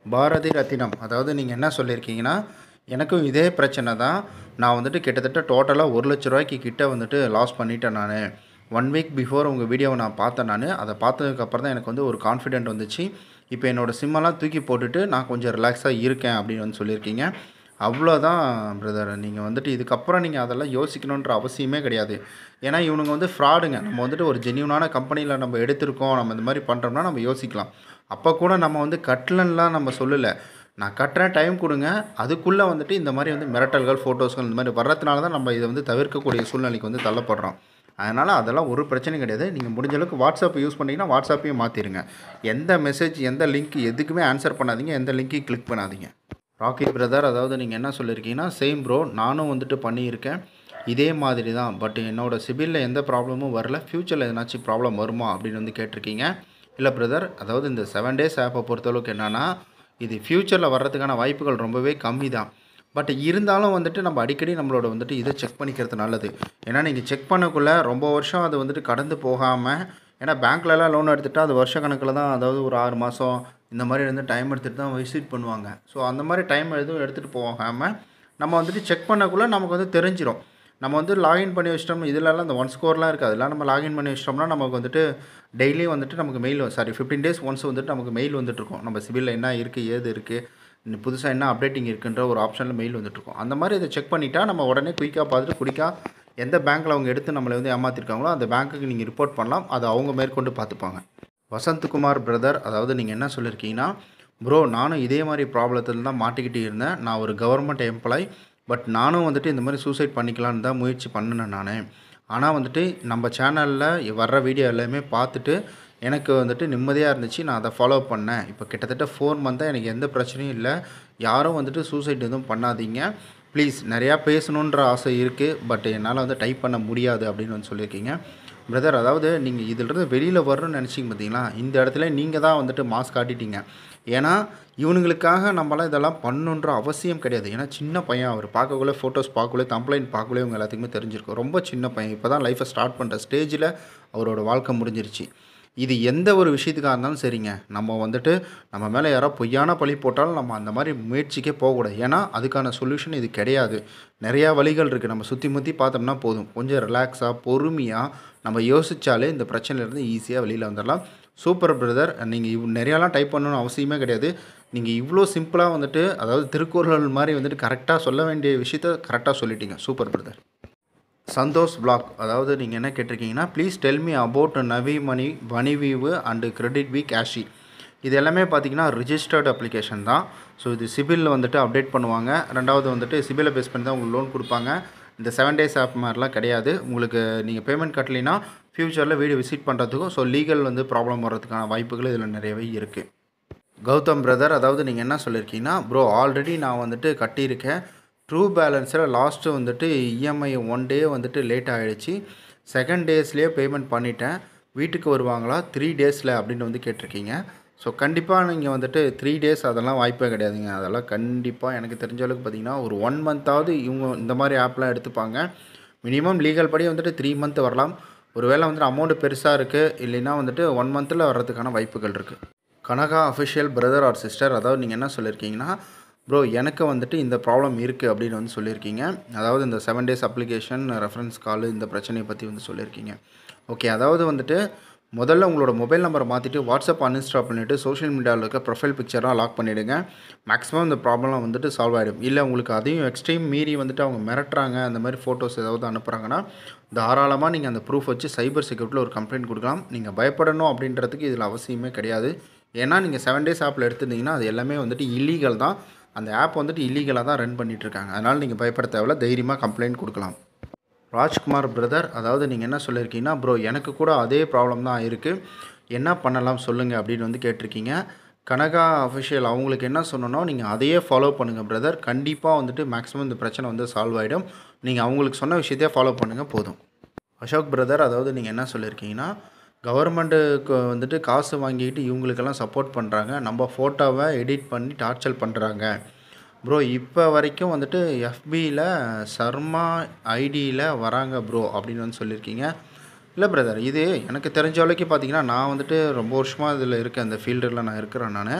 பாரதி ரத்தினம் அதாவது நீங்கள் என்ன சொல்லியிருக்கீங்கன்னா எனக்கும் இதே பிரச்சனை தான் நான் வந்துட்டு கிட்டத்தட்ட டோட்டலாக ஒரு லட்ச ரூபாய்க்கு கிட்ட வந்துட்டு லாஸ் பண்ணிட்டேன் நான் ஒன் வீக் பிஃபோர் உங்கள் வீடியோவை நான் பார்த்தேன் நான் அதை பார்த்ததுக்கப்புறம் தான் எனக்கு வந்து ஒரு கான்ஃபிடென்ட் வந்துச்சு இப்போ என்னோடய சிம்மெல்லாம் தூக்கி போட்டுட்டு நான் கொஞ்சம் ரிலாக்ஸாக இருக்கேன் அப்படின்னு வந்து சொல்லியிருக்கீங்க அவ்வளோதான் பிரதர் நீங்கள் வந்துட்டு இதுக்கப்புறம் நீங்கள் அதெல்லாம் யோசிக்கணுன்ற அவசியமே கிடையாது ஏன்னா இவனுங்க வந்து ஃப்ராடுங்க நம்ம வந்துட்டு ஒரு ஜென்யூனான கம்பெனியில் நம்ம எடுத்திருக்கோம் நம்ம இந்த மாதிரி பண்ணுறோம்னா நம்ம யோசிக்கலாம் அப்போ கூட நம்ம வந்து கட்டலன்லாம் நம்ம சொல்லலை நான் கட்டுறேன் டைம் கொடுங்க அதுக்குள்ளே வந்துட்டு இந்த மாதிரி வந்து மிரட்டல்கள் ஃபோட்டோஸ்கள் இந்த மாதிரி வர்றதுனால தான் நம்ம இதை வந்து தவிர்க்கக்கூடிய சூழ்நிலைக்கு வந்து தள்ளப்படுறோம் அதனால் அதெல்லாம் ஒரு பிரச்சனையும் கிடையாது நீங்கள் முடிஞ்ச அளவுக்கு வாட்ஸ்அப் யூஸ் பண்ணிங்கன்னா வாட்ஸ்அப்பையும் மாற்றிடுங்க எந்த மெசேஜ் எந்த லிங்க் எதுக்குமே ஆன்சர் பண்ணாதீங்க எந்த லிங்க்கையும் கிளிக் பண்ணாதீங்க ராக்கி பிரதர் அதாவது நீங்கள் என்ன சொல்லியிருக்கீங்கன்னா சேம் ப்ரோ நானும் வந்துட்டு பண்ணியிருக்கேன் இதே மாதிரி தான் பட் என்னோடய சிபிலில் எந்த ப்ராப்ளமும் வரல ஃப்யூச்சரில் எதனாச்சும் ப்ராப்ளம் வருமா அப்படின்னு வந்து கேட்டிருக்கீங்க இல்லை பிரதர் அதாவது இந்த செவன் டேஸ் ஆப்பை பொறுத்தளவுக்கு என்னென்னா இது ஃப்யூச்சரில் வர்றதுக்கான வாய்ப்புகள் ரொம்பவே கம்மி தான் பட் இருந்தாலும் வந்துட்டு நம்ம அடிக்கடி நம்மளோட வந்துட்டு இதை செக் பண்ணிக்கிறது நல்லது ஏன்னா நீங்கள் செக் பண்ணக்குள்ளே ரொம்ப வருஷம் அது வந்துட்டு கடந்து போகாமல் ஏன்னா பேங்க்லலாம் லோன் எடுத்துகிட்டா அது வருஷ கணக்கில் தான் அதாவது ஒரு ஆறு மாதம் இந்த மாதிரி வந்து டைம் எடுத்துகிட்டு தான் விசிட் பண்ணுவாங்க ஸோ அந்த மாதிரி டைம் எதுவும் எடுத்துகிட்டு போகாமல் நம்ம வந்துட்டு செக் பண்ணக்குள்ளே நமக்கு வந்து தெரிஞ்சிடும் நம்ம வந்து லாகின் பண்ணி வச்சிட்டோம் இதிலலாம் இந்த ஒன் ஸ்கோர்லாம் இருக்குது அதெல்லாம் நம்ம லாகின் பண்ணி வச்சிட்டோம்னா நமக்கு வந்துட்டு டெய்லியும் வந்துட்டு நமக்கு mail sorry fifteen days once வந்துட்டு நமக்கு மெயில் வந்துட்டுருக்கும் நம்ம சிபிலில் என்ன இருக்குது ஏது இருக்குது இன்னும் புதுசாக என்ன அப்டேட்டிங் இருக்குன்ற ஒரு ஆப்ஷனில் மெயில் வந்துட்டுருக்கும் அந்த மாதிரி இதை செக் பண்ணிட்டா நம்ம உடனே குயிக்காக பார்த்துட்டு குடிக்காக எந்த பேங்க்கில் அவங்க எடுத்து நம்மளை வந்து ஏமாற்றிருக்காங்களோ அந்த பேங்க்குக்கு நீங்கள் ரிப்போர்ட் பண்ணலாம் அதை அவங்க மேற்கொண்டு பார்த்துப்பாங்க வசந்த்குமார் பிரதர் அதாவது நீங்கள் என்ன சொல்லியிருக்கீங்கன்னா ப்ரோ நானும் இதே மாதிரி ப்ராப்ளத்தில் தான் மாட்டிக்கிட்டு இருந்தேன் நான் ஒரு கவர்மெண்ட் எம்ப்ளாய் பட் நானும் வந்துட்டு இந்த மாதிரி சூசைட் பண்ணிக்கலான்னு தான் முயற்சி பண்ணினேன் நான் ஆனால் வந்துட்டு நம்ம சேனலில் வர்ற வீடியோ எல்லாமே பார்த்துட்டு எனக்கு வந்துட்டு நிம்மதியாக இருந்துச்சு நான் அதை ஃபாலோ பண்ணேன் இப்போ கிட்டத்தட்ட ஃபோர் மந்த்தாக எனக்கு எந்த பிரச்சனையும் இல்லை யாரும் வந்துட்டு சூசைட் எதுவும் பண்ணாதீங்க ப்ளீஸ் நிறையா பேசணுன்ற ஆசை இருக்குது பட் என்னால் வந்து டைப் பண்ண முடியாது அப்படின்னு வந்து சொல்லியிருக்கீங்க பிரதர் அதாவது நீங்கள் இதிலிருந்து வெளியில் வரணும்னு நினச்சிங்க பார்த்தீங்களா இந்த இடத்துல நீங்கள் தான் வந்துட்டு மாஸ்க் காட்டிட்டீங்க ஏன்னா இவனுங்களுக்காக நம்மளாம் இதெல்லாம் பண்ணணுன்ற அவசியம் கிடையாது ஏன்னா சின்ன பையன் அவர் பார்க்கக்குள்ளே ஃபோட்டோஸ் பார்க்கக்குள்ளே கம்ப்ளைண்ட் பார்க்கக்குள்ளே இவங்க எல்லாத்துக்குமே தெரிஞ்சிருக்கும் ரொம்ப சின்ன பையன் இப்போ தான் லைஃப்பை ஸ்டார்ட் பண்ணுற ஸ்டேஜில் அவரோட வாழ்க்கை முடிஞ்சிருச்சு இது எந்த ஒரு விஷயத்துக்காக இருந்தாலும் சரிங்க நம்ம வந்துட்டு நம்ம மேலே யாரோ பொய்யான பழி போட்டாலும் நம்ம அந்த மாதிரி முயற்சிக்கே போகக்கூடாது ஏன்னா அதுக்கான சொல்யூஷன் இது கிடையாது நிறையா வழிகள் இருக்குது நம்ம சுற்றி முற்றி பார்த்தோம்னா போதும் கொஞ்சம் ரிலாக்ஸாக பொறுமையாக நம்ம யோசித்தாலே இந்த பிரச்சனையிலேருந்து ஈஸியாக வெளியில் வந்துடலாம் சூப்பர் பிரதர் நீங்கள் இவ் நிறையாலாம் டைப் பண்ணணும்னு அவசியமே கிடையாது நீங்கள் இவ்வளோ சிம்பிளாக வந்துட்டு அதாவது திருக்குறள் மாதிரி வந்துட்டு கரெக்டாக சொல்ல வேண்டிய விஷயத்த கரெக்டாக சொல்லிட்டீங்க சூப்பர் பிரதர் சந்தோஷ் பிளாக் அதாவது நீங்கள் என்ன கேட்டிருக்கீங்கன்னா please tell me about Navi money வணிவீவு அண்டு கிரெடிட் வி கேஷி இது எல்லாமே பார்த்தீங்கன்னா ரிஜிஸ்டர்டு அப்ளிகேஷன் தான் ஸோ இது சிபிலில் வந்துட்டு அப்டேட் பண்ணுவாங்க ரெண்டாவது வந்துட்டு சிபிலை பேஸ் பண்ணி தான் உங்களுக்கு லோன் கொடுப்பாங்க இந்த செவன் டேஸ் ஆப் மாதிரிலாம் கிடையாது உங்களுக்கு நீங்கள் பேமெண்ட் கட்டலைன்னா ஃப்யூச்சரில் வீடு விசிட் பண்ணுறதுக்கும் ஸோ லீகல் வந்து ப்ராப்ளம் வர்றதுக்கான வாய்ப்புகள் இதில் நிறையவே இருக்குது கௌதம் பிரதர் அதாவது நீங்கள் என்ன சொல்லியிருக்கீங்கன்னா ப்ரோ ஆல்ரெடி நான் வந்துட்டு கட்டியிருக்கேன் ட்ரூ பேலன்ஸில் லாஸ்ட்டு வந்துட்டு இஎம்ஐ ஒன் டே வந்துட்டு லேட் ஆகிடுச்சு செகண்ட் டேஸ்லேயே பேமெண்ட் பண்ணிட்டேன் வீட்டுக்கு வருவாங்களா த்ரீ டேஸில் அப்படின்னு வந்து கேட்டிருக்கீங்க ஸோ கண்டிப்பாக நீங்கள் வந்துட்டு த்ரீ டேஸ் அதெல்லாம் வாய்ப்பே கிடையாதுங்க அதெல்லாம் கண்டிப்பாக எனக்கு தெரிஞ்ச அளவுக்கு பார்த்தீங்கன்னா ஒரு ஒன் மந்த்தாவது இவங்க இந்த மாதிரி ஆப்லாம் எடுத்துப்பாங்க மினிமம் லீகல் படி வந்துட்டு த்ரீ மந்த் வரலாம் ஒருவேளை வந்துட்டு அமௌண்ட்டு பெருசாக இருக்குது இல்லைன்னா வந்துட்டு ஒன் மந்தில் வர்றதுக்கான வாய்ப்புகள் இருக்குது Kanaka official brother or sister அதாவது நீங்கள் என்ன சொல்லியிருக்கீங்கன்னா ப்ரோ எனக்கு வந்துட்டு இந்த ப்ராப்ளம் இருக்குது அப்படின்னு வந்து சொல்லியிருக்கீங்க அதாவது இந்த seven days application reference call இந்த பிரச்சனையை பற்றி வந்து சொல்லியிருக்கீங்க ஓகே அதாவது வந்துட்டு முதல்ல உங்களோட மொபைல் நம்பரை மாற்றிட்டு வாட்ஸ்அப் அன்இன்ஸ்டால் பண்ணிவிட்டு சோஷியல் மீடியாவில் இருக்க ப்ரொஃபைல் பிக்சராக லாக் பண்ணிவிடுங்க மேக்ஸிமம் இந்த ப்ராப்ளம் வந்துட்டு சால்வ் ஆகிடும் இல்லை உங்களுக்கு அதையும் எக்ஸ்ட்ரீம் மீறி வந்துட்டு அவங்க மிரட்டுறாங்க அந்த மாதிரி ஃபோட்டோஸ் ஏதாவது அனுப்புகிறாங்கன்னா தாராளமாக நீங்கள் அந்த ப்ரூஃப் வச்சு சைபர் செக்யூரிட்டியில் ஒரு கம்ப்ளைண்ட் கொடுக்கலாம் நீங்கள் பயப்படணும் அப்படின்றதுக்கு இதில் அவசியமே கிடையாது ஏன்னா நீங்கள் செவன் டேஸ் ஆப்பில் எடுத்திருந்தீங்கன்னா அது எல்லாமே வந்துட்டு இல்லீகல் தான் அந்த ஆப் வந்துட்டு இல்லீகலாக தான் ரன் பண்ணிகிட்ருக்காங்க அதனால் நீங்கள் பயப்பட தேவையில்ல தைரியமாக கம்ப்ளைண்ட் கொடுக்கலாம் ராஜ்குமார் பிரதர் அதாவது நீங்கள் என்ன சொல்லியிருக்கீங்கன்னா ப்ரோ எனக்கு கூட அதே ப்ராப்ளம் தான் இருக்குது என்ன பண்ணலாம் சொல்லுங்கள் அப்படின்னு வந்து கேட்டிருக்கீங்க கனகா அஃபிஷியல் அவங்களுக்கு என்ன சொன்னனோ நீங்கள் அதையே ஃபாலோ பண்ணுங்கள் பிரதர் கண்டிப்பாக வந்துட்டு மேக்ஸிமம் இந்த பிரச்சனை வந்து சால்வ் ஆகிடும் நீங்கள் அவங்களுக்கு சொன்ன விஷயத்தையே ஃபாலோ பண்ணுங்கள் போதும் அசோக் பிரதர் அதாவது நீங்கள் என்ன சொல்லியிருக்கீங்கன்னா கவர்மெண்ட்டுக்கு வந்துட்டு காசு வாங்கிக்கிட்டு இவங்களுக்கெல்லாம் சப்போர்ட் பண்ணுறாங்க நம்ம ஃபோட்டோவை எடிட் பண்ணி டார்ச்சர் பண்ணுறாங்க ப்ரோ இப்போ வரைக்கும் வந்துட்டு எஃபியில் சர்மா ஐடியில் வராங்க ப்ரோ அப்படின்னு வந்து சொல்லியிருக்கீங்க இல்லை பிரதர் இது எனக்கு தெரிஞ்ச வரைக்கும் பார்த்தீங்கன்னா நான் வந்துட்டு ரொம்ப வருஷமாக இதில் இருக்கேன் இந்த ஃபீல்டில் நான் இருக்கிறேன் நான்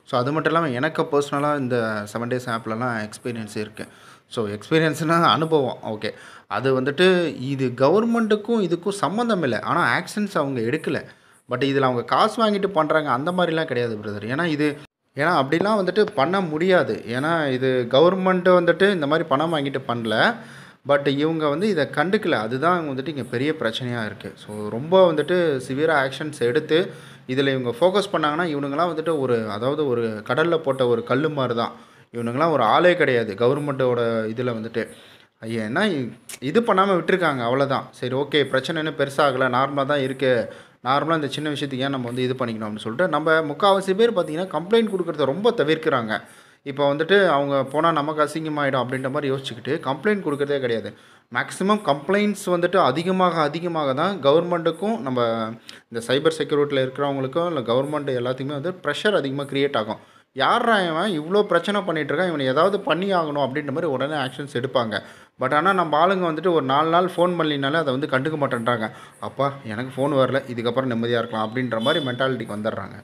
ஸோ அது மட்டும் இல்லாமல் எனக்கு பர்சனலாக இந்த செவன் டேஸ் ஆப்லலாம் எக்ஸ்பீரியன்ஸ் இருக்குது ஸோ எக்ஸ்பீரியன்ஸ்னால் அனுபவம் ஓகே அது வந்துட்டு இது கவர்மெண்ட்டுக்கும் இதுக்கும் சம்மந்தம் இல்லை ஆனால் ஆக்ஷன்ஸ் அவங்க எடுக்கலை பட் இதில் அவங்க காசு வாங்கிட்டு பண்ணுறாங்க அந்த மாதிரிலாம் கிடையாது பிரதர் ஏன்னா இது ஏன்னா அப்படிலாம் வந்துட்டு பண்ண முடியாது ஏன்னா இது கவர்மெண்ட்டு வந்துட்டு இந்த மாதிரி பணம் வாங்கிட்டு பண்ணல பட் இவங்க வந்து இதை கண்டுக்கல அதுதான் வந்துட்டு இங்கே பெரிய பிரச்சனையாக இருக்குது ஸோ ரொம்ப வந்துட்டு சிவியராக ஆக்ஷன்ஸ் எடுத்து இதில் இவங்க ஃபோக்கஸ் பண்ணாங்கன்னா இவனுங்களாம் வந்துட்டு ஒரு அதாவது ஒரு கடலில் போட்ட ஒரு கல் மாதிரி தான் இவனுங்களாம் ஒரு ஆளே கிடையாது கவர்மெண்ட்டோட இதில் வந்துட்டு ஐயா என்ன இது பண்ணாமல் விட்டுருக்காங்க அவ்வளோதான் சரி ஓகே பிரச்சனைன்னு பெருசாகலை நார்மலாக தான் இருக்குது நார்மலாக இந்த சின்ன விஷயத்துக்கு ஏன் நம்ம வந்து இது பண்ணிக்கணும் அப்படின்னு சொல்லிட்டு நம்ம முக்கால்வாசி பேர் பார்த்திங்கன்னா கம்ப்ளைண்ட் கொடுக்குறத ரொம்ப தவிர்க்கிறாங்க இப்போ வந்துட்டு அவங்க போனால் நமக்கு அசிங்கமாயிடும் அப்படின்ற மாதிரி யோசிச்சுக்கிட்டு கம்ப்ளைண்ட் கொடுக்குறதே கிடையாது மேக்ஸிமம் கம்ப்ளைண்ட்ஸ் வந்துட்டு அதிகமாக அதிகமாக தான் கவர்மெண்ட்டுக்கும் நம்ம இந்த சைபர் செக்யூரிட்டியில் இருக்கிறவங்களுக்கும் இல்லை கவர்மெண்ட் எல்லாத்துக்குமே வந்து ப்ரெஷர் அதிகமாக க்ரியேட் ஆகும் யாரா இவன் இவ்வளோ பிரச்சனை பண்ணிகிட்டு இருக்கான் இவனை ஏதாவது பண்ணி ஆகணும் அப்படின்ற மாதிரி உடனே ஆக்ஷன்ஸ் எடுப்பாங்க பட் ஆனால் நம்ம ஆளுங்க வந்துட்டு ஒரு நாலு நாள் ஃபோன் பண்ணலினாலே அதை வந்து கண்டுக்க மாட்டேன்றாங்க அப்பா எனக்கு ஃபோன் வரல இதுக்கப்புறம் நிம்மதியாக இருக்கலாம் அப்படின்ற மாதிரி மென்டாலிட்டிக்கு வந்துடுறாங்க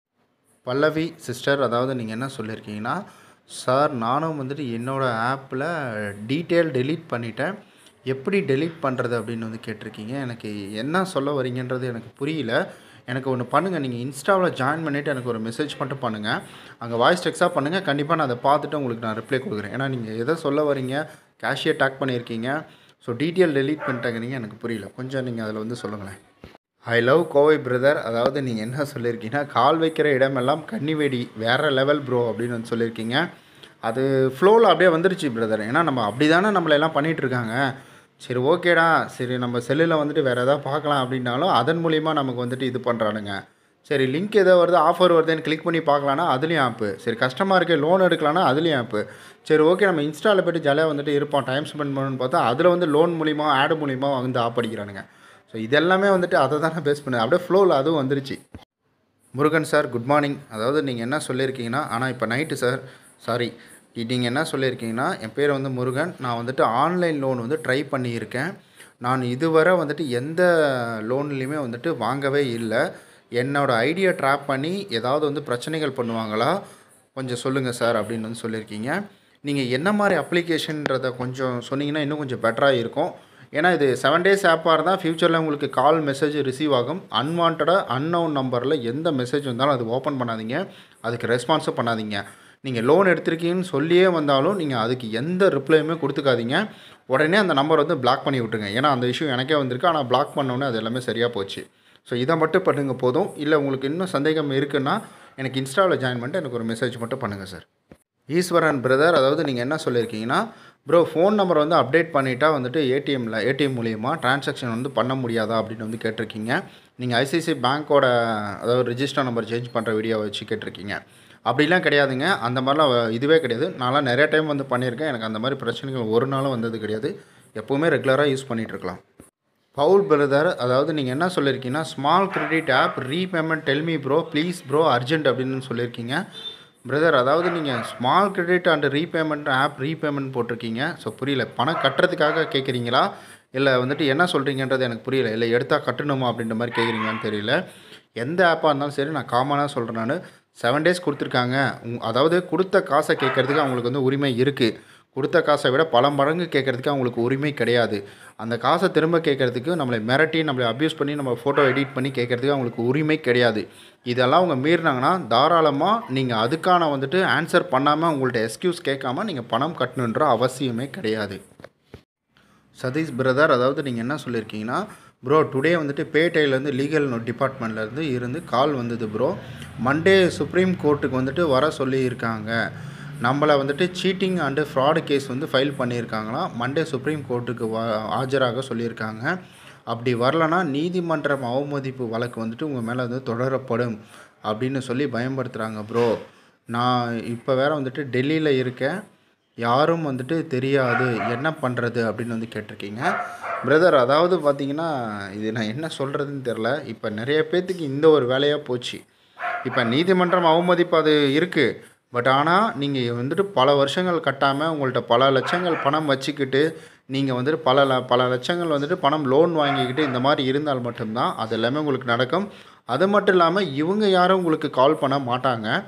பல்லவி சிஸ்டர் அதாவது நீங்கள் என்ன சொல்லியிருக்கீங்கன்னா சார் நானும் வந்துட்டு என்னோடய ஆப்பில் டீட்டெயில் டெலீட் பண்ணிட்டேன் எப்படி டெலீட் பண்ணுறது அப்படின்னு வந்து கேட்டிருக்கீங்க எனக்கு என்ன சொல்ல வரீங்கன்றது எனக்கு புரியல எனக்கு ஒன்று பண்ணுங்கள் நீங்கள் இன்ஸ்டாவில் ஜாயின் பண்ணிவிட்டு எனக்கு ஒரு மெசேஜ் மட்டும் பண்ணுங்கள் அங்கே வாய்ஸ் டெக்ஸாக பண்ணுங்கள் கண்டிப்பாக நான் அதை பார்த்துட்டு உங்களுக்கு நான் ரிப்ளை கொடுக்குறேன் ஏன்னா நீங்கள் எதை சொல்ல வரீங்க கேஷியை டேக் பண்ணியிருக்கீங்க ஸோ டீட்டெயில் டெலீட் பண்ணிட்டாங்க எனக்கு புரியல கொஞ்சம் நீங்கள் அதில் வந்து சொல்லுங்களேன் ஐ லவ் கோவை பிரதர் அதாவது நீங்கள் என்ன சொல்லியிருக்கீங்கன்னா கால் வைக்கிற இடமெல்லாம் கன்னிவேடி வேறு லெவல் ப்ரோ அப்படின்னு வந்து சொல்லியிருக்கீங்க அது ஃப்ளோவில் அப்படியே வந்துருச்சு பிரதர் ஏன்னா நம்ம அப்படி தானே நம்மளை எல்லாம் பண்ணிகிட்டு இருக்காங்க சரி ஓகேடா சரி நம்ம செல்லில் வந்துட்டு வேறு எதாவது பார்க்கலாம் அப்படின்னாலும் அதன் மூலிமா நமக்கு வந்துட்டு இது பண்ணுறானுங்க சரி லிங்க் ஏதோ வருது ஆஃபர் வருதுன்னு கிளிக் பண்ணி பார்க்கலான்னா அதுலேயும் ஆப்பு சரி கஷ்டமாக இருக்கே லோன் எடுக்கலான்னா அதுலேயும் ஆப்பு சரி ஓகே நம்ம இன்ஸ்டாவில் போய்ட்டு ஜாலியாக வந்துட்டு இருப்போம் டைம் ஸ்பெண்ட் பண்ணணும்னு பார்த்தா அதில் வந்து லோன் மூலிமா ஆடு மூலிமா வந்து ஆப் அடிக்கிறானுங்க ஸோ இதெல்லாமே வந்துட்டு அதை தானே பேஸ் பண்ணு அப்படியே ஃப்ளோவில் அதுவும் வந்துருச்சு முருகன் சார் குட் மார்னிங் அதாவது நீங்கள் என்ன சொல்லியிருக்கீங்கன்னா ஆனால் இப்போ நைட்டு சார் சாரி நீங்கள் என்ன சொல்லியிருக்கீங்கன்னா என் பேர் வந்து முருகன் நான் வந்துட்டு ஆன்லைன் லோன் வந்து ட்ரை பண்ணியிருக்கேன் நான் இதுவரை வந்துட்டு எந்த லோன்லேயுமே வந்துட்டு வாங்கவே இல்லை என்னோடய ஐடியா ட்ராப் பண்ணி ஏதாவது வந்து பிரச்சனைகள் பண்ணுவாங்களா கொஞ்சம் சொல்லுங்கள் சார் அப்படின்னு வந்து சொல்லியிருக்கீங்க நீங்கள் என்ன மாதிரி அப்ளிகேஷன்றதை கொஞ்சம் சொன்னீங்கன்னா இன்னும் கொஞ்சம் பெட்டராக இருக்கும் ஏன்னா இது செவன் டேஸ் ஆப்பாக இருந்தால் ஃப்யூச்சரில் உங்களுக்கு கால் மெசேஜ் ரிசீவ் ஆகும் அன்வான்டாக அன்னவுன் நம்பரில் எந்த மெசேஜ் வந்தாலும் அது ஓப்பன் பண்ணாதீங்க அதுக்கு ரெஸ்பான்ஸும் பண்ணாதீங்க நீங்கள் லோன் எடுத்திருக்கீங்கன்னு சொல்லியே வந்தாலும் நீங்கள் அதுக்கு எந்த ரிப்ளையுமே கொடுத்துக்காதீங்க உடனே அந்த நம்பர் வந்து பிளாக் பண்ணி விட்டுருங்க ஏன்னா அந்த இஷ்யூ எனக்கே வந்திருக்கு ஆனால் பிளாக் பண்ணோன்னே அது எல்லாமே சரியாக போச்சு ஸோ இதை மட்டும் பண்ணுங்க போதும் இல்லை உங்களுக்கு இன்னும் சந்தேகம் இருக்குன்னா எனக்கு இன்ஸ்டாவில் ஜாயின் பண்ணிட்டு எனக்கு ஒரு மெசேஜ் மட்டும் பண்ணுங்கள் சார் ஈஸ்வரன் பிரதர் அதாவது நீங்கள் என்ன சொல்லியிருக்கீங்கன்னா ப்ரோ ஃபோன் நம்பர் வந்து அப்டேட் பண்ணிட்டா வந்துட்டு ஏடிஎம்மில் ஏடிஎம் மூலியமாக ட்ரான்சாக்ஷன் வந்து பண்ண முடியாதா அப்படின்னு வந்து கேட்டிருக்கீங்க நீங்கள் ஐசிஐசி பேங்க்கோட அதாவது ரிஜிஸ்டர் நம்பர் சேஞ்ச் பண்ணுற வீடியோவை வச்சு கேட்டிருக்கீங்க அப்படிலாம் கிடையாதுங்க அந்த மாதிரிலாம் இதுவே கிடையாது நான்லாம் நிறைய டைம் வந்து பண்ணியிருக்கேன் எனக்கு அந்த மாதிரி பிரச்சனைகள் ஒரு நாளும் வந்தது கிடையாது எப்போவுமே ரெகுலராக யூஸ் பண்ணிகிட்டு இருக்கலாம் பவுல் பிரதர் அதாவது நீங்கள் என்ன சொல்லியிருக்கீங்கன்னா small credit app repayment tell me bro please bro urgent அப்படின்னு சொல்லியிருக்கீங்க பிரதர் அதாவது நீங்கள் small credit and repayment app repayment போட்டிருக்கீங்க ஸோ புரியல பணம் கட்டுறதுக்காக கேட்குறீங்களா இல்லை வந்துட்டு என்ன சொல்கிறீங்கன்றது எனக்கு புரியல இல்லை எடுத்தால் கட்டணுமா அப்படின்ற மாதிரி கேட்குறீங்களான்னு தெரியல எந்த ஆப்பாக இருந்தாலும் சரி நான் காமனாக சொல்கிறேன் நான் செவன் டேஸ் கொடுத்துருக்காங்க உங்- அதாவது கொடுத்த காசை கேட்குறதுக்கு அவங்களுக்கு வந்து உரிமை இருக்குது கொடுத்த காசை விட பல மடங்கு கேட்குறதுக்கு அவங்களுக்கு உரிமை கிடையாது அந்த காசை திரும்ப கேட்குறதுக்கு நம்மளை மிரட்டி நம்மளை அப்யூஸ் பண்ணி நம்ம ஃபோட்டோ எடிட் பண்ணி கேட்குறதுக்கு அவங்களுக்கு உரிமை கிடையாது இதெல்லாம் அவங்க மீறினாங்கன்னா தாராளமாக நீங்கள் அதுக்கான வந்துட்டு ஆன்சர் பண்ணாமல் உங்கள்ட்ட எக்ஸ்கியூஸ் கேட்காம நீங்கள் பணம் கட்டணுன்ற அவசியமே கிடையாது சதீஷ் பிரதர் அதாவது நீங்கள் என்ன சொல்லியிருக்கீங்கன்னா ப்ரோ டுடே வந்துட்டு பேட்டையிலேருந்து லீகல் டிபார்ட்மெண்ட்லேருந்து இருந்து கால் வந்தது ப்ரோ மண்டே சுப்ரீம் கோர்ட்டுக்கு வந்துட்டு வர சொல்லியிருக்காங்க நம்மளை வந்துட்டு சீட்டிங் அண்டு ஃப்ராடு கேஸ் வந்து ஃபைல் பண்ணியிருக்காங்களாம் மண்டே சுப்ரீம் கோர்ட்டுக்கு வ ஆஜராக சொல்லியிருக்காங்க அப்படி வரலனா நீதிமன்றம் அவமதிப்பு வழக்கு வந்துட்டு உங்கள் மேலே வந்து தொடரப்படும் அப்படின்னு சொல்லி பயன்படுத்துகிறாங்க ப்ரோ நான் இப்போ வேற வந்துட்டு டெல்லியில் இருக்கேன் யாரும் வந்துட்டு தெரியாது என்ன பண்ணுறது அப்படின்னு வந்து கேட்டிருக்கீங்க பிரதர் அதாவது பார்த்தீங்கன்னா இது நான் என்ன சொல்கிறதுன்னு தெரில இப்போ நிறைய பேர்த்துக்கு இந்த ஒரு வேலையாக போச்சு இப்போ நீதிமன்றம் அவமதிப்பு அது இருக்குது பட் ஆனால் நீங்கள் வந்துட்டு பல வருஷங்கள் கட்டாமல் உங்கள்கிட்ட பல லட்சங்கள் பணம் வச்சுக்கிட்டு நீங்கள் வந்துட்டு பல ல- பல லட்சங்கள் வந்துட்டு பணம் லோன் வாங்கிக்கிட்டு இந்த மாதிரி இருந்தால் மட்டும்தான் அது எல்லாமே உங்களுக்கு நடக்கும் அது மட்டும் இல்லாமல் இவங்க யாரும் உங்களுக்கு கால் பண்ண மாட்டாங்க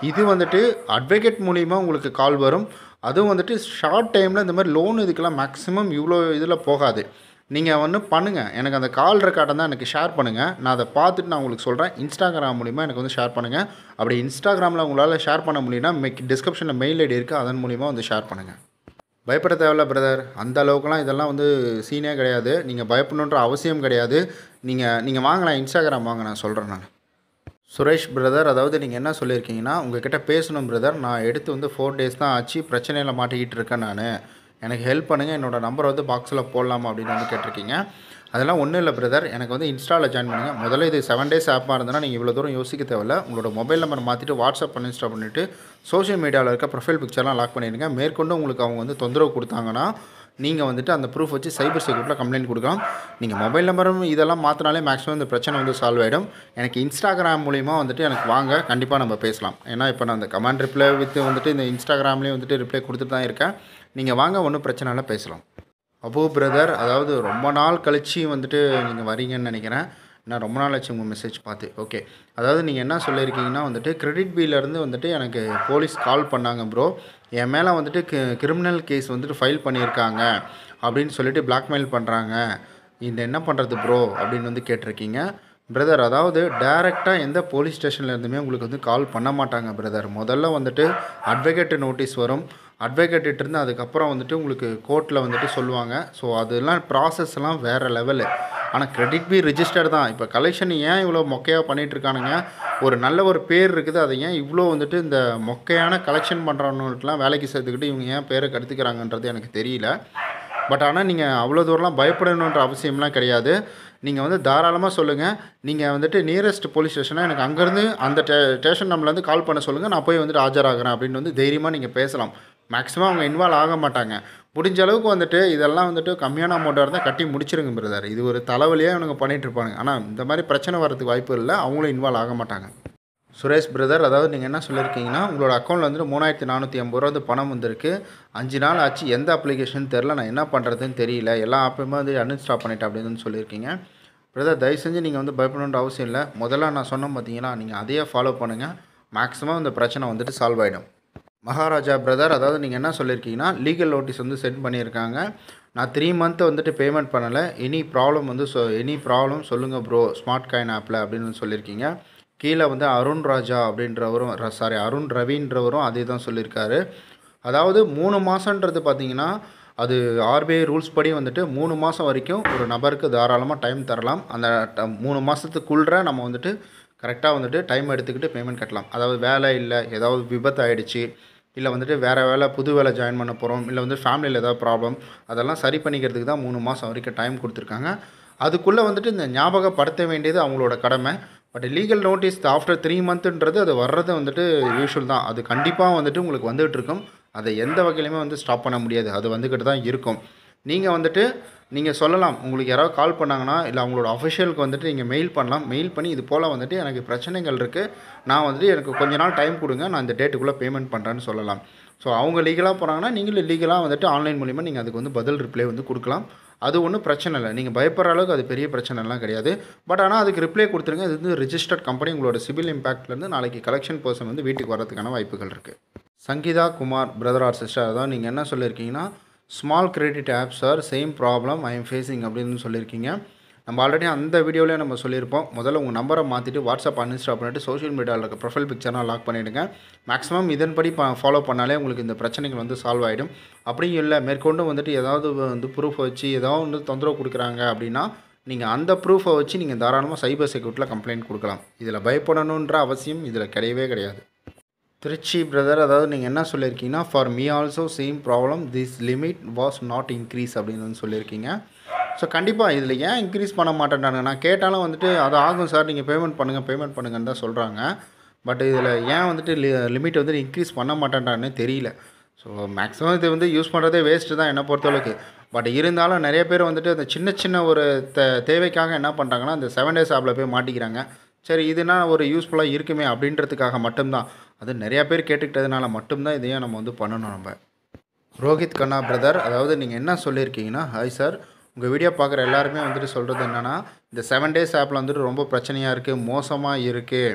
இது வந்துட்டு அட்வொகேட் மூலிமா உங்களுக்கு கால் வரும் அதுவும் வந்துட்டு ஷார்ட் டைமில் இந்த மாதிரி லோன் இதுக்கெல்லாம் மேக்ஸிமம் இவ்வளோ இதில் போகாது நீங்கள் ஒன்று பண்ணுங்கள் எனக்கு அந்த கால் ரெக்கார்டை தான் எனக்கு ஷேர் பண்ணுங்கள் நான் அதை பார்த்துட்டு நான் உங்களுக்கு சொல்கிறேன் இன்ஸ்டாகிராம் மூலிமா எனக்கு வந்து ஷேர் பண்ணுங்கள் அப்படி இன்ஸ்டாகிராமில் உங்களால் ஷேர் பண்ண முடியும்னா டிஸ்கிரிப்ஷனில் மெயில் ஐடி இருக்குது அதன் மூலிமா வந்து ஷேர் பண்ணுங்கள் பயப்பட தேவையில்ல பிரதர் அந்த அளவுக்குலாம் இதெல்லாம் வந்து சீனே கிடையாது நீங்கள் பயப்படணுன்ற அவசியம் கிடையாது நீங்கள் நீங்கள் வாங்கலாம் இன்ஸ்டாகிராம் வாங்க நான் சொல்கிறேன் நான் சுரேஷ் பிரதர் அதாவது நீங்கள் என்ன சொல்லியிருக்கீங்கன்னா உங்ககிட்ட பேசணும் பிரதர் நான் எடுத்து வந்து ஃபோர் டேஸ் தான் ஆச்சு பிரச்சனையில் மாட்டிக்கிட்டு இருக்கேன் நான் எனக்கு ஹெல்ப் பண்ணுங்கள் என்னோடய நம்பர் வந்து பாக்ஸில் போடலாமா அப்படின்னு வந்து கேட்டிருக்கீங்க அதெல்லாம் ஒன்றும் இல்லை பிரதர் எனக்கு வந்து இன்ஸ்டாவில் ஜாயின் பண்ணுங்கள் முதல்ல இது செவன் டேஸ் ஆப்பாக இருந்ததுன்னா நீங்கள் இவ்வளோ தூரம் யோசிக்க தேவையில்ல உங்களோட மொபைல் நம்பர் மாற்றிட்டு வாட்ஸ்அப் பண்ணி இன்ஸ்டால் பண்ணிவிட்டு சோஷியல் மீடியாவில் இருக்க ப்ரொஃபைல் பிக்சர்லாம் லாக் பண்ணிடுங்க மேற்கொண்டு உங்களுக்கு அவங்க வந்து தொந்தரவு கொடுத்தாங்கன்னா நீங்கள் வந்துட்டு அந்த ப்ரூஃப் வச்சு சைபர் செக்யூரிட்டியில் கம்ப்ளைண்ட் கொடுக்கலாம் நீங்கள் மொபைல் நம்பரும் இதெல்லாம் மாற்றினாலே மேக்ஸிமம் இந்த பிரச்சனை வந்து சால்வ் ஆகிடும் எனக்கு இன்ஸ்டாகிராம் மூலிமா வந்துட்டு எனக்கு வாங்க கண்டிப்பாக நம்ம பேசலாம் ஏன்னா இப்போ நான் அந்த கமெண்ட் ரிப்ளை வித் வந்துட்டு இந்த இன்ஸ்டாகிராம்லேயே வந்துட்டு ரிப்ளை கொடுத்துட்டு தான் இருக்கேன் நீங்கள் வாங்க ஒன்றும் பிரச்சனை இல்லை பேசலாம் அபு பிரதர் அதாவது ரொம்ப நாள் கழித்து வந்துட்டு நீங்கள் வரீங்கன்னு நினைக்கிறேன் நான் ரொம்ப நாள் ஆச்சு உங்கள் மெசேஜ் பார்த்து ஓகே அதாவது நீங்கள் என்ன சொல்லியிருக்கீங்கன்னா வந்துட்டு கிரெடிட் பில்லேருந்து வந்துட்டு எனக்கு போலீஸ் கால் பண்ணாங்க ப்ரோ என் மேலே வந்துட்டு கிரிமினல் கேஸ் வந்துட்டு ஃபைல் பண்ணியிருக்காங்க அப்படின்னு சொல்லிட்டு பிளாக்மெயில் பண்ணுறாங்க இந்த என்ன பண்ணுறது ப்ரோ அப்படின்னு வந்து கேட்டிருக்கீங்க பிரதர் அதாவது டைரெக்டாக எந்த போலீஸ் ஸ்டேஷனில் இருந்துமே உங்களுக்கு வந்து கால் பண்ண மாட்டாங்க பிரதர் முதல்ல வந்துட்டு அட்வொகேட் நோட்டீஸ் வரும் அட்வொகேட் இருந்து அதுக்கப்புறம் வந்துட்டு உங்களுக்கு கோர்ட்டில் வந்துட்டு சொல்லுவாங்க ஸோ அதெல்லாம் ப்ராசஸ் எல்லாம் வேறு லெவலு ஆனால் கிரெடிட் பி ரிஜிஸ்டர் தான் இப்போ கலெக்ஷன் ஏன் இவ்வளோ மொக்கையாக பண்ணிகிட்டு இருக்கானுங்க ஒரு நல்ல ஒரு பேர் இருக்குது அதை ஏன் இவ்வளோ வந்துட்டு இந்த மொக்கையான கலெக்ஷன் பண்ணுறவங்களுக்குலாம் வேலைக்கு சேர்த்துக்கிட்டு இவங்க ஏன் பேரை கருத்துக்கிறாங்கன்றது எனக்கு தெரியல பட் ஆனால் நீங்கள் அவ்வளோ தூரம்லாம் பயப்படணுன்ற அவசியம்லாம் கிடையாது நீங்கள் வந்து தாராளமாக சொல்லுங்கள் நீங்கள் வந்துட்டு நியரஸ்ட் போலீஸ் ஸ்டேஷனாக எனக்கு அங்கேருந்து அந்த டே ஸ்டேஷன் நம்மளேருந்து கால் பண்ண சொல்லுங்கள் நான் போய் வந்துட்டு ஆஜராகிறேன் அப்படின்னு வந்து தைரியமாக நீங்கள் பேசலாம் மேக்ஸிமம் அவங்க இன்வால்வ் ஆக மாட்டாங்க முடிஞ்ச அளவுக்கு வந்துட்டு இதெல்லாம் வந்துட்டு கம்மியான அமௌண்ட்டாக இருந்தால் கட்டி முடிச்சிருங்க பிரதர் இது ஒரு தலைவலியாக இவனுங்க பண்ணிகிட்டு இருப்பாங்க ஆனால் இந்த மாதிரி பிரச்சனை வரதுக்கு வாய்ப்பு இல்லை அவங்களும் இன்வால்வ் ஆக மாட்டாங்க சுரேஷ் பிரதர் அதாவது நீங்கள் என்ன சொல்லியிருக்கீங்கன்னா உங்களோட அக்கௌண்ட்டில் வந்துட்டு மூணாயிரத்தி நானூற்றி ஐம்பது ரூபா வந்து பணம் வந்திருக்கு அஞ்சு நாள் ஆச்சு எந்த அப்ளிகேஷன் தெரில நான் என்ன பண்ணுறதுன்னு தெரியல எல்லா ஆப்பையுமே வந்து அன்இன்ஸ்டால் பண்ணிட்டேன் அப்படின்னு சொல்லியிருக்கீங்க பிரதர் தயவு செஞ்சு நீங்கள் வந்து பயப்படணுன்ற அவசியம் இல்லை முதல்ல நான் சொன்னேன் பார்த்தீங்கன்னா நீங்கள் அதையே ஃபாலோ பண்ணுங்கள் மேக்ஸிமம் இந்த பிரச்சனை வந்துட்டு சால்வ் ஆகிடும் மகாராஜா பிரதர் அதாவது நீங்கள் என்ன சொல்லியிருக்கீங்கன்னா லீகல் நோட்டீஸ் வந்து சென்ட் பண்ணியிருக்காங்க நான் த்ரீ மந்த்து வந்துட்டு பேமெண்ட் பண்ணலை எனி ப்ராப்ளம் வந்து சொ எனி ப்ராப்ளம் சொல்லுங்கள் ப்ரோ ஸ்மார்ட் காயின் ஆப்பில் அப்படின்னு சொல்லியிருக்கீங்க கீழே வந்து அருண் ராஜா அப்படின்றவரும் சாரி அருண் ரவின்றவரும் அதே தான் சொல்லியிருக்காரு அதாவது மூணு மாதன்றது பார்த்தீங்கன்னா அது ஆர்பிஐ ரூல்ஸ் படி வந்துட்டு மூணு மாதம் வரைக்கும் ஒரு நபருக்கு தாராளமாக டைம் தரலாம் அந்த ட- மூணு மாதத்துக்குள்ளே நம்ம வந்துட்டு கரெக்டாக வந்துட்டு டைம் எடுத்துக்கிட்டு பேமெண்ட் கட்டலாம் அதாவது வேலை இல்லை ஏதாவது விபத்து ஆயிடுச்சு இல்லை வந்துட்டு வேறு வேலை புது வேலை ஜாயின் பண்ண போகிறோம் இல்லை வந்து ஃபேமிலியில் ஏதாவது ப்ராப்ளம் அதெல்லாம் சரி பண்ணிக்கிறதுக்கு தான் மூணு மாதம் வரைக்கும் டைம் கொடுத்துருக்காங்க அதுக்குள்ளே வந்துட்டு இந்த ஞாபகப்படுத்த வேண்டியது அவங்களோட கடமை but legal notice after three மந்த்துன்றது அது வர்றது வந்துட்டு யூஷுவல் தான் அது கண்டிப்பாக வந்துட்டு உங்களுக்கு வந்துகிட்டு இருக்கும் அதை எந்த வகையிலுமே வந்து ஸ்டாப் பண்ண முடியாது அது வந்துக்கிட்டு தான் இருக்கும் நீங்கள் வந்துட்டு நீங்கள் சொல்லலாம் உங்களுக்கு யாராவது கால் பண்ணாங்கன்னா இல்லை அவங்களோட அஃபிஷியலுக்கு வந்துட்டு நீங்கள் மெயில் பண்ணலாம் மெயில் பண்ணி இது போல் வந்துட்டு எனக்கு பிரச்சனைகள் இருக்குது நான் வந்துட்டு எனக்கு கொஞ்ச நாள் டைம் கொடுங்க நான் இந்த டேட்டுக்குள்ளே பேமெண்ட் பண்ணுறேன்னு சொல்லலாம் ஸோ அவங்க லீகலாக போனாங்கன்னா நீங்களும் லீகலாக வந்துட்டு ஆன்லைன் மூலிமா நீங்கள் அதுக்கு வந்து பதில் ரிப்ளை வந்து கொடுக்கலாம் அது ஒன்றும் பிரச்சனை இல்லை நீங்கள் பயப்படுற அளவுக்கு அது பெரிய பிரச்சனைலாம் கிடையாது பட் ஆனால் அதுக்கு ரிப்ளை கொடுத்துருங்க இது வந்து ரிஜிஸ்டர்ட் கம்பெனி உங்களோட சிபில் இம்பேக்ட்லேருந்து நாளைக்கு கலெக்ஷன் பர்சன் வந்து வீட்டுக்கு வரதுக்கான வாய்ப்புகள் இருக்குது Sangeetha Kumar brother or sister அதான் நீங்கள் என்ன சொல்லியிருக்கீங்கன்னா small credit app sir same problem I am facing அப்படின்னு சொல்லியிருக்கீங்க நம்ம ஆல்ரெடி அந்த வீடியோவிலே நம்ம சொல்லியிருப்போம் முதல்ல உங்கள் நம்பரை மாற்றிட்டு வாட்ஸ்அப் அன்இன்ஸ்டால் பண்ணிவிட்டு சோஷியல் மீடியாவில் இருக்க ப்ரொஃபைல் பிக்சர்லாம் லாக் பண்ணிவிடுங்க மேக்ஸிமம் இதன்படி ஃபாலோ பண்ணாலே உங்களுக்கு இந்த பிரச்சனைகள் வந்து சால்வ் ஆகிடும் அப்படியும் இல்லை மேற்கொண்டு வந்துட்டு ஏதாவது வந்து ப்ரூஃப் வச்சு ஏதாவது வந்து தொந்தரவு கொடுக்குறாங்க அப்படின்னா நீங்கள் அந்த ப்ரூஃபை வச்சு நீங்கள் தாராளமாக சைபர் செக்யூரிட்டியில் கம்ப்ளைண்ட் கொடுக்கலாம் இதில் பயப்படணுன்ற அவசியம் இதில் கிடையவே கிடையாது திருச்சி பிரதர் அதாவது நீங்கள் என்ன சொல்லியிருக்கீங்கன்னா for me also same problem this limit was not increase அப்படின்னு வந்து சொல்லியிருக்கீங்க ஸோ கண்டிப்பாக இதில் ஏன் இன்க்ரீஸ் பண்ண மாட்டேன்றாங்க நான் கேட்டாலும் வந்துட்டு அது ஆகும் சார் நீங்கள் பேமெண்ட் பண்ணுங்கள் பேமெண்ட் பண்ணுங்கன்னு தான் சொல்கிறாங்க பட் இதில் ஏன் வந்துட்டு லிமிட் வந்து இன்க்ரீஸ் பண்ண மாட்டேன்றான்னு தெரியல ஸோ மேக்ஸிமம் இது வந்து யூஸ் பண்ணுறதே வேஸ்ட்டு தான் என்னை பொறுத்தளவுக்கு பட் இருந்தாலும் நிறைய பேர் வந்துட்டு அந்த சின்ன சின்ன ஒரு தே தேவைக்காக என்ன பண்ணுறாங்கன்னா அந்த செவன் டேஸ் ஆப்பில் போய் மாட்டிக்கிறாங்க சரி இதுனா ஒரு யூஸ்ஃபுல்லாக இருக்குமே அப்படின்றதுக்காக மட்டும்தான் அது நிறையா பேர் கேட்டுக்கிட்டதுனால மட்டும்தான் இதையும் நம்ம வந்து பண்ணணும் நம்ம ரோஹித் கண்ணா பிரதர் அதாவது நீங்கள் என்ன சொல்லியிருக்கீங்கன்னா ஹாய் சார் உங்கள் வீடியோ பார்க்குற எல்லாருமே வந்துட்டு சொல்கிறது என்னென்னா இந்த செவன் டேஸ் ஆப்பில் வந்துட்டு ரொம்ப பிரச்சனையாக இருக்குது மோசமாக இருக்குது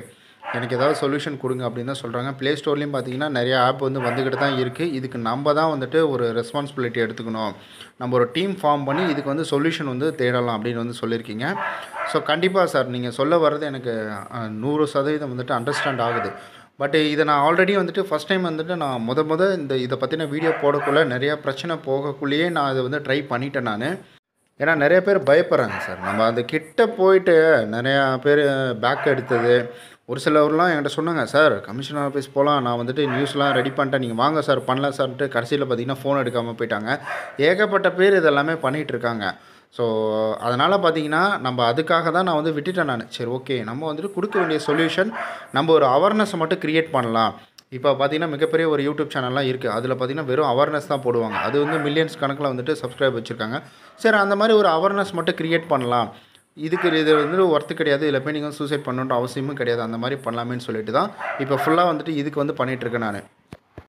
எனக்கு ஏதாவது சொல்யூஷன் கொடுங்க அப்படின்னு தான் சொல்கிறாங்க ப்ளே ஸ்டோர்லேயும் பார்த்தீங்கன்னா நிறைய ஆப் வந்து வந்துக்கிட்டு தான் இருக்குது இதுக்கு நம்ம தான் வந்துட்டு ஒரு ரெஸ்பான்சிபிலிட்டி எடுத்துக்கணும் நம்ம ஒரு டீம் ஃபார்ம் பண்ணி இதுக்கு வந்து சொல்யூஷன் வந்து தேடலாம் அப்படின்னு வந்து சொல்லியிருக்கீங்க ஸோ கண்டிப்பாக சார் நீங்கள் சொல்ல வர்றது எனக்கு அஹ், நூறு சதவீதம் வந்துட்டு அண்டர்ஸ்டாண்ட் ஆகுது பட் இதை நான் ஆல்ரெடி வந்துட்டு ஃபஸ்ட் டைம் வந்துட்டு நான் முத முத இந்த இதை பற்றின வீடியோ போடக்குள்ளே நிறையா பிரச்சனை போகக்குள்ளேயே நான் அதை வந்து ட்ரை பண்ணிட்டேன் நான் ஏன்னா நிறைய பேர் பயப்படுறாங்க சார் நம்ம அந்த கிட்ட போயிட்டு நிறையா பேர் பேக் எடுத்தது ஒரு சிலர்லாம் என்கிட்ட சொன்னாங்க சார் கமிஷனர் ஆஃபீஸ் போகலாம் நான் வந்துட்டு நியூஸ்லாம் ரெடி பண்ணிட்டேன் நீங்கள் வாங்க சார் பண்ணலாம் சார்ன்ட்டு கடைசியில் பார்த்தீங்கன்னா ஃபோன் எடுக்காமல் போயிட்டாங்க ஏகப்பட்ட பேர் இதெல்லாமே பண்ணிகிட்டு இருக்காங்க ஸோ அதனால் பார்த்தீங்கன்னா நம்ம அதுக்காக தான் நான் வந்து விட்டுட்டேன் நான் சரி ஓகே நம்ம வந்துட்டு கொடுக்க வேண்டிய சொல்யூஷன் நம்ம ஒரு அவேர்னஸை மட்டும் க்ரியேட் பண்ணலாம் இப்போ பார்த்தீங்கன்னா மிகப்பெரிய ஒரு யூடியூப் சேனல்லாம் இருக்குது அதில் பார்த்தீங்கன்னா வெறும் அவேர்னஸ் தான் போடுவாங்க அது வந்து மில்லியன்ஸ் கணக்கில் வந்துட்டு சப்ஸ்கிரைப் வச்சுருக்காங்க சரி அந்த மாதிரி ஒரு அவேர்னஸ் மட்டும் க்ரியேட் பண்ணலாம் இதுக்கு இது வந்து ஒர்த்து கிடையாது இதில் போய் நீங்கள் சூசைட் பண்ணணுன்ற அவசியமும் கிடையாது அந்த மாதிரி பண்ணலாமேன்னு சொல்லிட்டு தான் இப்போ ஃபுல்லாக வந்துட்டு இதுக்கு வந்து பண்ணிகிட்ருக்கேன் நான்